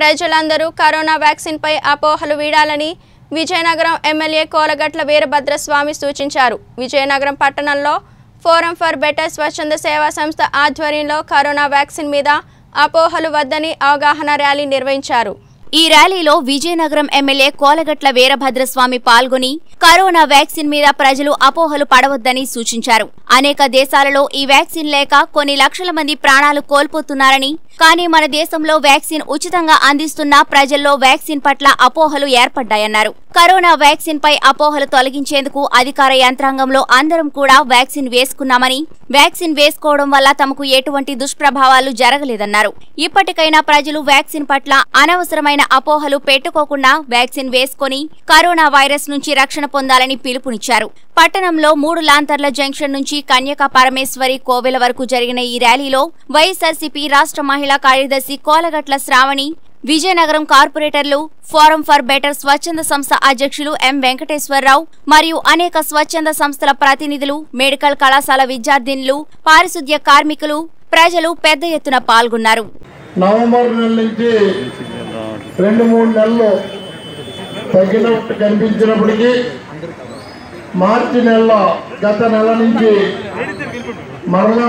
ప్రజలందరూ కరోనా వ్యాక్సిన్పై అపోహలు వీడాలని విజయనగరం ఎమ్మెల్యే కోలగట్ల వీరభద్రస్వామి సూచించారు విజయనగరం పట్టణంలో ఫోరం ఫర్ బెటర్ స్వచ్ఛంద సేవా సంస్థ ఆధ్వర్యంలో కరోనా వ్యాక్సిన్ మీద అపోహలు వద్దని అవగాహన ర్యాలీ నిర్వహించారు ఈ ర్యాలీలో విజయనగరం ఎమ్మెల్యే కోలగట్ల వీరభద్రస్వామి పాల్గొని కరోనా వ్యాక్సిన్ మీద ప్రజలు అపోహలు పడవద్దని సూచించారు అనేక దేశాలలో ఈ వ్యాక్సిన్ లేక కొన్ని లక్షల మంది ప్రాణాలు కోల్పోతున్నారని కానీ మన దేశంలో వ్యాక్సిన్ ఉచితంగా అందిస్తున్నా ప్రజల్లో వ్యాక్సిన్ పట్ల అపోహలు ఏర్పడ్డాయన్నారు కరోనా వ్యాక్సిన్ పై అపోహలు తొలగించేందుకు అధికార యంత్రాంగంలో అందరం కూడా వ్యాక్సిన్ వేసుకున్నామని వ్యాక్సిన్ వేసుకోవడం వల్ల తమకు ఎటువంటి దుష్ప్రభావాలు జరగలేదన్నారు ఇప్పటికైనా ప్రజలు వ్యాక్సిన్ పట్ల అనవసరమైన అపోహలు పెట్టుకోకుండా వ్యాక్సిన్ వేసుకొని కరోనా వైరస్ నుంచి రక్షణ పొందాలని పిలుపునిచ్చారు పట్టణంలో మూడు లాంతర్ల జంక్షన్ నుంచి కన్యకా పరమేశ్వరి కోవెల వరకు జరిగిన ఈ ర్యాలీలో వైఎస్ఆర్సీపీ రాష్ట్ర మహిళా కార్యదర్శి కోలగట్ల శ్రావణి విజయనగరం కార్పొరేటర్లు ఫోరం ఫర్ బెటర్ స్వచ్ఛంద సంస్థ అధ్యక్షులు ఎం వెంకటేశ్వరరావు మరియు అనేక స్వచ్ఛంద సంస్థల ప్రతినిధులు మెడికల్ కళాశాల విద్యార్థినులు పారిశుద్ధ్య కార్మికులు ప్రజలు పెద్ద ఎత్తున పాల్గొన్నారు నవంబర్ నెల నుంచి రెండు మూడు నెలలు తగ్గినట్టు కనిపించినప్పటికీ మార్చి నెలలో గత నెల నుంచి మరలా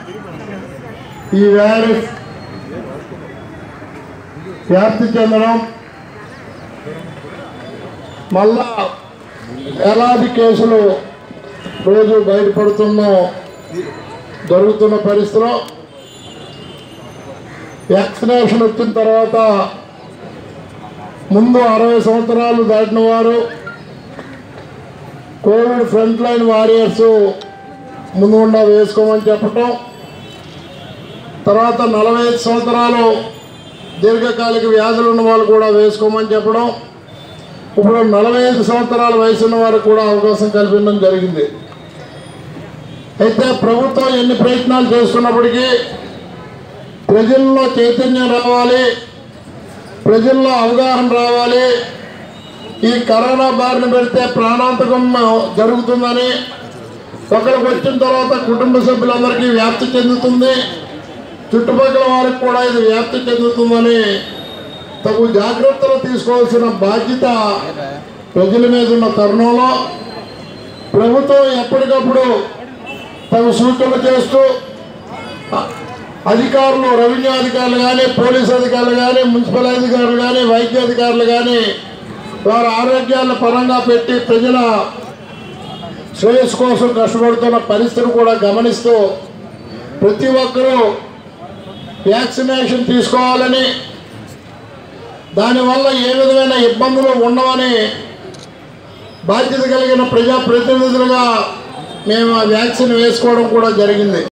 ఈ వైరస్ వ్యాప్తి చెందడం మళ్ళా వేలాది కేసులు రోజు బయటపడుతున్న జరుగుతున్న పరిస్థితిలో వ్యాక్సినేషన్ వచ్చిన తర్వాత ముందు అరవై సంవత్సరాలు దాటిన వారు కోవిడ్ ఫ్రంట్ లైన్ వారియర్స్ ముందు గుండా వేసుకోమని చెప్పటం తర్వాత నలభై ఐదు సంవత్సరాలు దీర్ఘకాలిక వ్యాధులు ఉన్న వాళ్ళు కూడా వేసుకోమని చెప్పడం ఇప్పుడు నలభై ఐదు సంవత్సరాల వయసు ఉన్న వారికి కూడా అవకాశం కల్పించడం జరిగింది అయితే ప్రభుత్వం ఎన్ని ప్రయత్నాలు చేస్తున్నప్పటికీ ప్రజల్లో చైతన్యం రావాలి ప్రజల్లో అవగాహన రావాలి ఈ కరోనా బారిన పెడితే ప్రాణాంతకం జరుగుతుందని ఒకరికి వచ్చిన తర్వాత కుటుంబ సభ్యులందరికీ వ్యాప్తి చెందుతుంది చుట్టుపక్కల వారికి కూడా ఇది వ్యాప్తి చెందుతుందని తగు జాగ్రత్తలు తీసుకోవాల్సిన బాధ్యత ప్రజల మీద ఉన్న తరుణంలో ప్రభుత్వం ఎప్పటికప్పుడు తగు సూచనలు చేస్తూ అధికారులు రెవెన్యూ అధికారులు కానీ పోలీస్ అధికారులు కానీ మున్సిపల్ అధికారులు కానీ వైద్య అధికారులు కానీ వారి ఆరోగ్యాల పరంగా పెట్టి ప్రజల శ్రేయస్సు కోసం కష్టపడుతున్న పరిస్థితిని కూడా గమనిస్తూ ప్రతి ఒక్కరూ వ్యాక్సినేషన్ తీసుకోవాలని దానివల్ల ఏ విధమైన ఇబ్బందులు ఉండవని బాధ్యత కలిగిన ప్రజాప్రతినిధులుగా మేము ఆ వ్యాక్సిన్ వేసుకోవడం కూడా జరిగింది